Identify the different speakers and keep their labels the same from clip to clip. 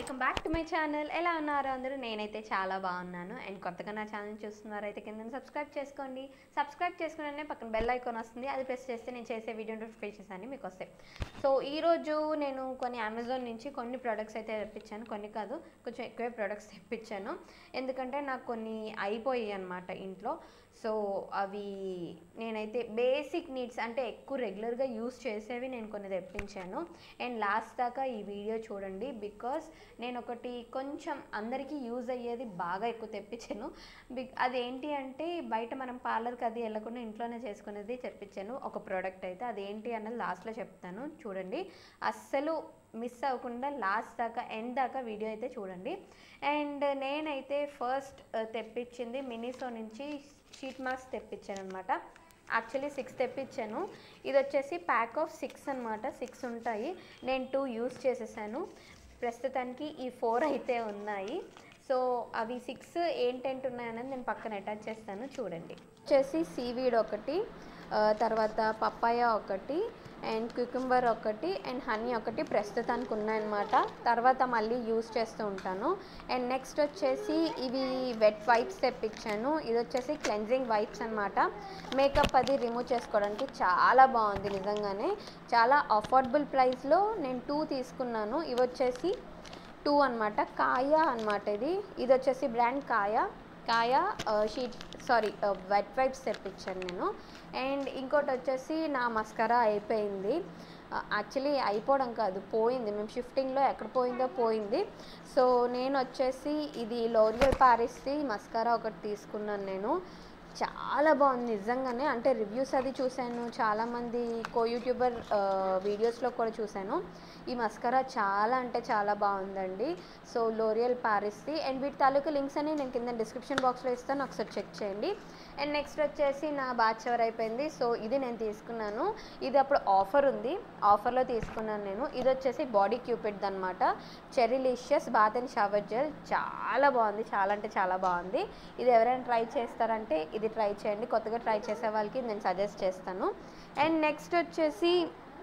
Speaker 1: welcome back to my channel ఎలా ఉన్నారు అందరూ నేనైతే చాలా బాగున్నాను అండ్ కొత్తగా నా ఛానల్ చూస్తున్నారైతే కింద సబ్స్క్రైబ్ చేసుకోండి సబ్స్క్రైబ్ చేసుకునే పక్కన బెల్ ఐకాన్ వస్తుంది అది ప్రెస్ చేస్తే నేను చేసే వీడియో నోటిఫికేషన్స్ అన్ని మీకు వస్తాయి సో ఈరోజు నేను కొన్ని అమెజాన్ నుంచి కొన్ని ప్రొడక్ట్స్ అయితే తెప్పించాను కొన్ని కాదు కొంచెం ఎక్కువే ప్రొడక్ట్స్ తెప్పించాను ఎందుకంటే నాకు కొన్ని అయిపోయాయి అనమాట ఇంట్లో సో అవి నేనైతే బేసిక్ నీడ్స్ అంటే ఎక్కువ రెగ్యులర్గా యూస్ చేసేవి నేను కొన్ని తెప్పించాను అండ్ లాస్ట్ దాకా ఈ వీడియో చూడండి బికాస్ నేను ఒకటి కొంచెం అందరికీ యూజ్ అయ్యేది బాగా ఎక్కువ తెప్పించాను బిక్ అదేంటి అంటే బయట మనం పార్లర్కి అది వెళ్ళకుండా ఇంట్లోనే చేసుకునేది తెప్పించాను ఒక ప్రోడక్ట్ అయితే అదేంటి అన్నది లాస్ట్లో చెప్తాను చూడండి అస్సలు మిస్ అవ్వకుండా లాస్ట్ దాకా ఎండ్ దాకా వీడియో అయితే చూడండి అండ్ నేనైతే ఫస్ట్ తెప్పించింది మినిసో నుంచి షీట్ మాస్క్ తెప్పించాను అనమాట యాక్చువల్లీ సిక్స్ తెప్పించాను ఇది వచ్చేసి ప్యాక్ ఆఫ్ సిక్స్ అనమాట సిక్స్ ఉంటాయి నేను టూ యూస్ చేసేసాను ప్రస్తుతానికి ఈ ఫోర్ అయితే ఉన్నాయి సో అవి సిక్స్ ఏంటంటే ఉన్నాయనేది నేను పక్కన అటాచ్ చేస్తాను చూడండి వచ్చేసి సీవీడ్ ఒకటి ఆ, తర్వాత పప్పాయ ఒకటి అండ్ క్యూకుంబర్ ఒకటి అండ్ హనీ ఒకటి ప్రస్తుతానికి ఉన్నాయన్నమాట తర్వాత మళ్ళీ యూస్ చేస్తూ ఉంటాను అండ్ నెక్స్ట్ వచ్చేసి ఇవి వెట్ వైప్స్ తెప్పించాను ఇది వచ్చేసి క్లెన్జింగ్ వైప్స్ అనమాట మేకప్ అది రిమూవ్ చేసుకోవడానికి చాలా బాగుంది నిజంగానే చాలా అఫోర్డబుల్ ప్రైస్లో నేను టూ తీసుకున్నాను ఇవి వచ్చేసి టూ అనమాట కాయ అనమాట ఇది ఇది వచ్చేసి బ్రాండ్ కాయ కాయ షీట్ సారీ వెట్ వైప్స్ తెప్పించాను నేను అండ్ ఇంకోటి వచ్చేసి నా మస్కరా అయిపోయింది యాక్చువల్లీ అయిపోవడం కాదు పోయింది మేము షిఫ్టింగ్లో ఎక్కడ పోయిందో పోయింది సో నేను వచ్చేసి ఇది లోరియల్ పారిస్ది మస్కరా ఒకటి తీసుకున్నాను నేను చాలా బాగుంది నిజంగానే అంటే రివ్యూస్ అది చూశాను చాలామంది కో యూట్యూబర్ వీడియోస్లో కూడా చూశాను ఈ మస్కరా చాలా అంటే చాలా బాగుందండి సో లోరియల్ పారిస్ది అండ్ వీటి తాలూకు లింక్స్ అని నేను కింద డిస్క్రిప్షన్ బాక్స్లో ఇస్తాను ఒకసారి చెక్ చేయండి అండ్ నెక్స్ట్ వచ్చేసి నా బాచ్ ఎవర్ అయిపోయింది సో ఇది నేను తీసుకున్నాను ఇది అప్పుడు ఆఫర్ ఉంది ఆఫర్లో తీసుకున్నాను నేను ఇది వచ్చేసి బాడీ క్యూపిడ్ అనమాట cherrylicious bath and shower gel చాలా బాగుంది చాలా అంటే చాలా బాగుంది ఇది ఎవరైనా ట్రై చేస్తారంటే ఇది ట్రై చేయండి కొత్తగా ట్రై చేసే వాళ్ళకి నేను సజెస్ట్ చేస్తాను అండ్ నెక్స్ట్ వచ్చేసి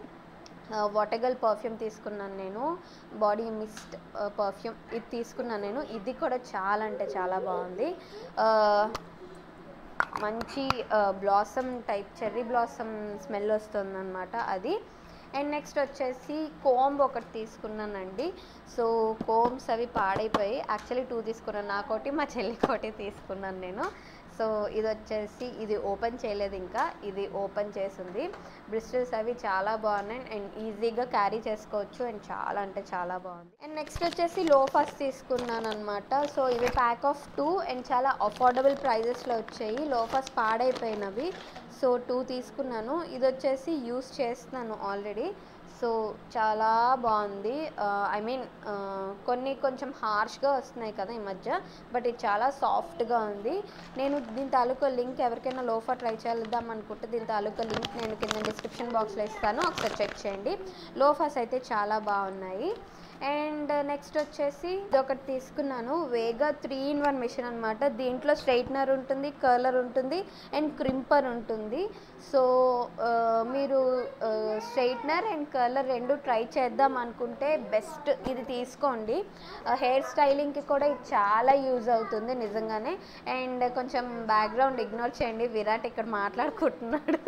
Speaker 1: వాటగల్ పర్ఫ్యూమ్ తీసుకున్నాను నేను బాడీ మిస్ట్ పర్ఫ్యూమ్ ఇది తీసుకున్నాను నేను ఇది కూడా చాలా అంటే చాలా బాగుంది ఆ, మంచి blossom type cherry blossom smell వస్తుందన్నమాట అది అండ్ నెక్స్ట్ వచ్చేసి కోంబ్ ఒకటి తీసుకున్నానండి సో కోమ్స్ అవి పాడైపోయి యాక్చువల్లీ టూ తీసుకున్నాను నాకోటి మా చెల్లికోటి తీసుకున్నాను నేను సో ఇది వచ్చేసి ఇది ఓపెన్ చేయలేదు ఇంకా ఇది ఓపెన్ చేసింది బ్రిస్టల్స్ అవి చాలా బాగున్నాయి అండ్ ఈజీగా క్యారీ చేసుకోవచ్చు అండ్ చాలా అంటే చాలా బాగుంది అండ్ నెక్స్ట్ వచ్చేసి లోఫాస్ తీసుకున్నాను అనమాట సో ఇవి ప్యాక్ ఆఫ్ టూ అండ్ చాలా అఫోర్డబుల్ ప్రైజెస్లో వచ్చాయి లోఫాస్ పాడైపోయినవి సో టూ తీసుకున్నాను ఇది వచ్చేసి యూస్ చేస్తున్నాను ఆల్రెడీ సో చాలా బాగుంది ఐ మీన్ కొన్ని కొంచెం హార్ష్గా వస్తున్నాయి కదా ఈ మధ్య బట్ ఇది చాలా సాఫ్ట్గా ఉంది నేను దీని తాలూకా లింక్ ఎవరికైనా లోఫా ట్రై చేద్దాం అనుకుంటే దీని తాలూకా లింక్ నేను కింద డిస్క్రిప్షన్ బాక్స్లో ఇస్తాను ఒకసారి చెక్ చేయండి లోఫాస్ అయితే చాలా బాగున్నాయి అండ్ నెక్స్ట్ వచ్చేసి ఇది ఒకటి తీసుకున్నాను Vega three in one machine అనమాట దీంట్లో స్ట్రైట్నర్ ఉంటుంది కర్లర్ ఉంటుంది అండ్ క్రింపర్ ఉంటుంది సో ఆ, మీరు స్ట్రైట్నర్ అండ్ కర్లర్ రెండు ట్రై చేద్దాం అనుకుంటే బెస్ట్ ఇది తీసుకోండి హెయిర్ స్టైలింగ్కి కూడా ఇది చాలా యూజ్ అవుతుంది నిజంగానే అండ్ కొంచెం బ్యాక్గ్రౌండ్ ఇగ్నోర్ చేయండి విరాట్ ఇక్కడ మాట్లాడుకుంటున్నాడు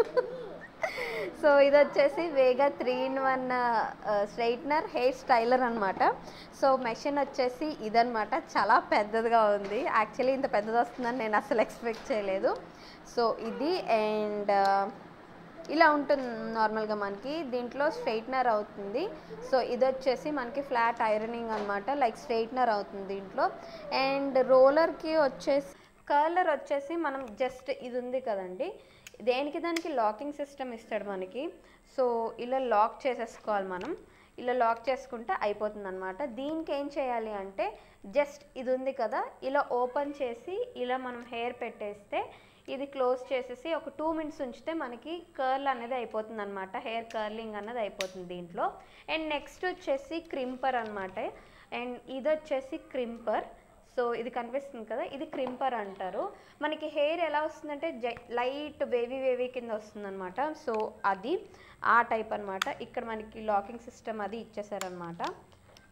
Speaker 1: సో ఇది వచ్చేసి Vega three in one straightener hair styler అనమాట సో మెషిన్ వచ్చేసి ఇదనమాట చాలా పెద్దదిగా ఉంది యాక్చువల్లీ ఇంత పెద్దది వస్తుందని నేను అసలు ఎక్స్పెక్ట్ చేయలేదు సో ఇది అండ్ ఇలా ఉంటుంది నార్మల్గా మనకి దీంట్లో స్ట్రైట్నర్ అవుతుంది సో ఇది వచ్చేసి మనకి ఫ్లాట్ ఐరనింగ్ అనమాట లైక్ స్ట్రైట్నర్ అవుతుంది దీంట్లో అండ్ రోలర్కి వచ్చేసి కర్లర్ వచ్చేసి మనం జస్ట్ ఇది ఉంది కదండి దేనికి దానికి లాకింగ్ సిస్టమ్ ఇస్తాడు మనకి సో ఇలా లాక్ చేసేసుకోవాలి మనం ఇలా లాక్ చేసుకుంటే అయిపోతుంది అనమాట దీనికి ఏం చేయాలి అంటే జస్ట్ ఇది ఉంది కదా ఇలా ఓపెన్ చేసి ఇలా మనం హెయిర్ పెట్టేస్తే ఇది క్లోజ్ చేసేసి ఒక టూ మినిట్స్ ఉంచితే మనకి కర్ల్ అనేది అయిపోతుంది అనమాట హెయిర్ కర్లింగ్ అనేది అయిపోతుంది దీంట్లో అండ్ నెక్స్ట్ వచ్చేసి క్రింపర్ అనమాట అండ్ ఇది వచ్చేసి క్రింపర్ సో ఇది కనిపిస్తుంది కదా ఇది క్రింపర్ అంటారు మనకి హెయిర్ ఎలా వస్తుందంటే జై లైట్ వేవీ వేవీ కింద వస్తుందన్నమాట సో అది ఆ టైప్ అన్నమాట ఇక్కడ మనకి లాకింగ్ సిస్టమ్ అది ఇచ్చేసారనమాట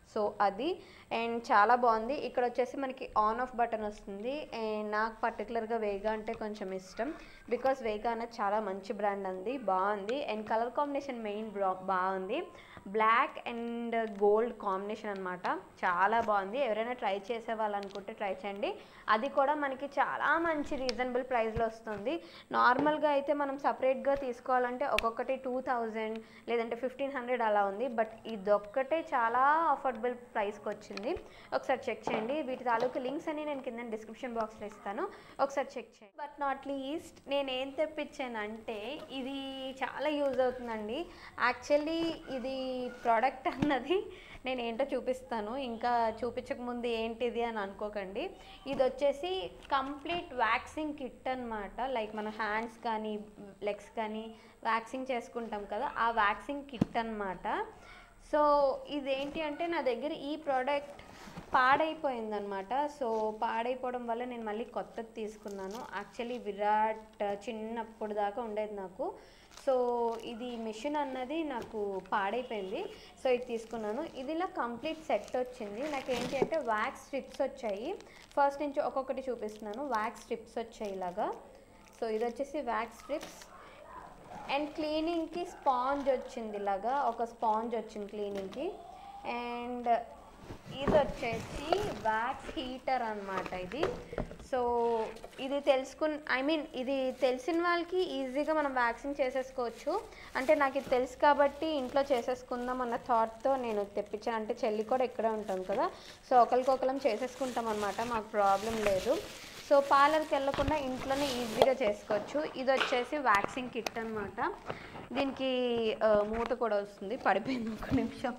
Speaker 1: సో అది అండ్ చాలా బాగుంది ఇక్కడ వచ్చేసి మనకి ఆన్ ఆఫ్ బటన్ వస్తుంది అండ్ నాకు పర్టికులర్గా వేగా అంటే కొంచెం ఇష్టం బికాస్ వేగా అనేది చాలా మంచి బ్రాండ్ అంది బాగుంది అండ్ కలర్ కాంబినేషన్ మెయిన్ బాగుంది బ్లాక్ అండ్ గోల్డ్ కాంబినేషన్ అనమాట చాలా బాగుంది ఎవరైనా ట్రై చేసే వాళ్ళు అనుకుంటే ట్రై చేయండి అది కూడా మనకి చాలా మంచి రీజనబుల్ ప్రైస్లో వస్తుంది నార్మల్గా అయితే మనం సపరేట్గా తీసుకోవాలంటే ఒక్కొక్కటి టూ థౌజండ్ లేదంటే ఫిఫ్టీన్ హండ్రెడ్ అలా ఉంది బట్ ఇదొక్కటే చాలా అఫోర్డబుల్ ప్రైస్కి వచ్చింది ఒకసారి చెక్ చేయండి వీటి తాలూకు లింక్స్ అని నేను కింద డిస్క్రిప్షన్ బాక్స్లో ఇస్తాను ఒకసారి చెక్ చేయండి బట్ నాట్ లీస్ట్ నేను ఏం తెప్పించానంటే ఇది చాలా యూజ్ అవుతుందండి యాక్చువల్లీ ఇది ప్రోడక్ట్ అన్నది నేను ఏంటో చూపిస్తాను ఇంకా చూపించక ముందు ఏంటిది అని అనుకోకండి ఇది వచ్చేసి కంప్లీట్ వ్యాక్సింగ్ కిట్ అనమాట లైక్ మన హ్యాండ్స్ కానీ లెగ్స్ కానీ వ్యాక్సింగ్ చేసుకుంటాం కదా ఆ వ్యాక్సింగ్ కిట్ అనమాట సో ఇదేంటి అంటే నా దగ్గర ఈ ప్రోడక్ట్ పాడైపోయిందనమాట సో పాడైపోవడం వల్ల నేను మళ్ళీ కొత్తది తీసుకున్నాను యాక్చువల్లీ విరాట్ చిన్నప్పుడు దాకా ఉండేది నాకు సో ఇది మిషన్ అన్నది నాకు పాడైపోయింది సో ఇది తీసుకున్నాను ఇది ఇలా కంప్లీట్ సెట్ వచ్చింది నాకు ఏంటి అంటే వ్యాక్స్ స్ట్రిప్స్ వచ్చాయి ఫస్ట్ నుంచి ఒక్కొక్కటి చూపిస్తున్నాను వ్యాక్స్ స్ట్రిప్స్ వచ్చాయి ఇలాగా సో ఇది వచ్చేసి వ్యాక్స్ స్ట్రిప్స్ అండ్ క్లీనింగ్కి స్పాంజ్ వచ్చింది ఇలాగా ఒక స్పాంజ్ వచ్చింది క్లీనింగ్కి అండ్ ఇది వచ్చేసి వ్యాక్స్ హీటర్ అనమాట ఇది సో ఇది తెలుసుకుని ఐ మీన్ ఇది తెలిసిన వాళ్ళకి ఈజీగా మనం వ్యాక్సింగ్ చేసేసుకోవచ్చు అంటే నాకు ఇది తెలుసు కాబట్టి ఇంట్లో చేసేసుకుందాం అన్న థాట్తో నేను తెప్పించాను అంటే చెల్లి కూడా ఇక్కడే ఉంటాం కదా సో ఒకరికొకరం చేసేసుకుంటాం అనమాట మాకు ప్రాబ్లం లేదు సో పార్లర్కి వెళ్ళకుండా ఇంట్లోనే ఈజీగా చేసుకోవచ్చు ఇది వచ్చేసి వ్యాక్సింగ్ కిట్ అనమాట దీనికి ఆ, మూత కూడా వస్తుంది పడిపోయింది ఒక నిమిషం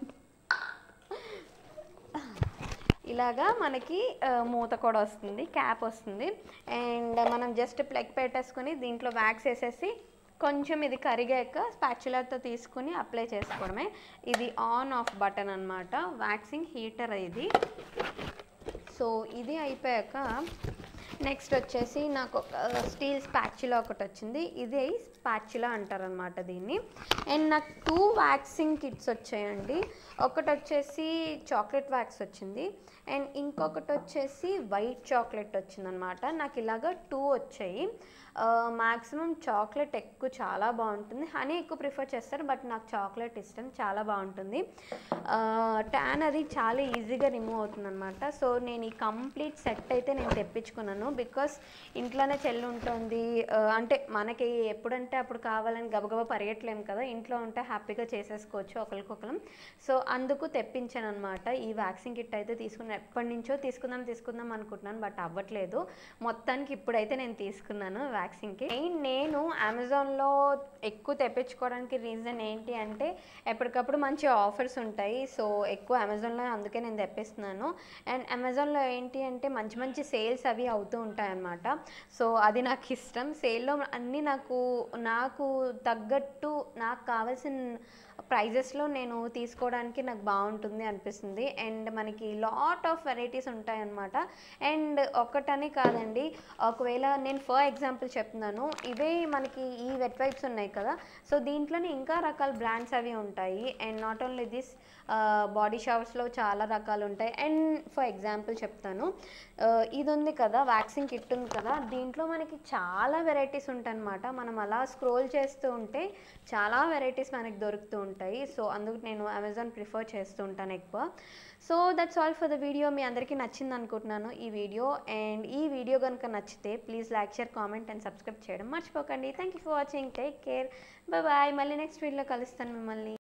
Speaker 1: ఇలాగా మనకి ఆ, మూత కూడా వస్తుంది క్యాప్ వస్తుంది అండ్ మనం జస్ట్ ప్లగ్ పెట్టేసుకొని దీంట్లో వ్యాక్స్ వేసేసి కొంచెం ఇది కరిగాక స్పాచులర్తో తీసుకుని అప్లై చేసుకోవడమే ఇది ఆన్ ఆఫ్ బటన్ అనమాట వ్యాక్సింగ్ హీటర్ ఇది సో ఇది అయిపోయాక నెక్స్ట్ వచ్చేసి నాకు ఒక స్టీల్ స్పాచులా ఒకటి వచ్చింది ఇది స్పాచులా అంటారనమాట దీన్ని అండ్ నాకు టూ వ్యాక్సింగ్ కిట్స్ వచ్చాయండి ఒకటి వచ్చేసి చాక్లెట్ వ్యాక్స్ వచ్చింది అండ్ ఇంకొకటి వచ్చేసి వైట్ చాక్లెట్ వచ్చిందనమాట నాకు ఇలాగ టూ వచ్చాయి మ్యాక్సిమం చాక్లెట్ ఎక్కువ చాలా బాగుంటుంది హనీ ఎక్కువ ప్రిఫర్ చేస్తారు బట్ నాకు చాక్లెట్ ఇష్టం చాలా బాగుంటుంది ట్యాన్ అది చాలా ఈజీగా రిమూవ్ అవుతుంది అనమాట సో నేను ఈ కంప్లీట్ సెట్ అయితే నేను తెప్పించుకున్నాను బికాస్ ఇంట్లోనే చెల్లి ఉంటుంది ఆ, అంటే మనకి ఎప్పుడంటే అప్పుడు కావాలని గబగబా పరిగెట్టలేము కదా ఇంట్లో ఉంటే హ్యాపీగా చేసేసుకోవచ్చు ఒకరికొకరం సో అందుకు తెప్పించాను అనమాట ఈ వ్యాక్సిన్ కిట్ అయితే తీసుకున్నాను ఎప్పటి నుంచో తీసుకుందాం తీసుకుందాం అనుకుంటున్నాను బట్ అవ్వట్లేదు మొత్తానికి ఇప్పుడైతే నేను తీసుకున్నాను వ్యాక్సిన్కి మెయిన్ నేను అమెజాన్లో ఎక్కువ తెప్పించుకోవడానికి రీజన్ ఏంటి అంటే ఎప్పటికప్పుడు మంచి ఆఫర్స్ ఉంటాయి సో ఎక్కువ అమెజాన్లో అందుకే నేను తెప్పిస్తున్నాను అండ్ అమెజాన్లో ఏంటి అంటే మంచి మంచి సేల్స్ అవి అవుతూ ఉంటాయి అన్నమాట సో అది నాకు ఇష్టం సేల్లో అన్నీ నాకు నాకు తగ్గట్టు నాకు కావాల్సిన ప్రైజెస్లో నేను తీసుకోవడానికి నాకు బాగుంటుంది అనిపిస్తుంది అండ్ మనకి లాట్ ఆఫ్ వెరైటీస్ ఉంటాయి అన్నమాట అండ్ ఒక్కటని కాదండి ఒకవేళ నేను ఫర్ ఎగ్జాంపుల్ చెప్తున్నాను ఇవే మనకి ఈ వెట్ వైప్స్ ఉన్నాయి కదా సో దీంట్లోనే ఇంకా రకాల బ్రాండ్స్ అవి ఉంటాయి and not only this body షవర్స్లో చాలా రకాలు ఉంటాయి అండ్ ఫర్ ఎగ్జాంపుల్ చెప్తాను ఆ, ఇది ఉంది కదా వ్యాక్సిన్ కిట్ ఉంది కదా దీంట్లో మనకి చాలా వెరైటీస్ ఉంటాయి అన్నమాట మనం అలా స్క్రోల్ చేస్తూ ఉంటే చాలా వెరైటీస్ మనకి దొరుకుతూ ఉంటాయి సో అందుకు నేను అమెజాన్ ప్రిఫర్ చేస్తూ ఉంటాను ఎక్కువ so that's all for the video మీ అందరికీ నచ్చింది అనుకుంటున్నాను ఈ వీడియో అండ్ ఈ వీడియో కనుక నచ్చితే please like share comment and subscribe చేయడం మర్చిపోకండి thank you for watching take care bye మళ్ళీ నెక్స్ట్ వీడియోలో కలుస్తాను మిమ్మల్ని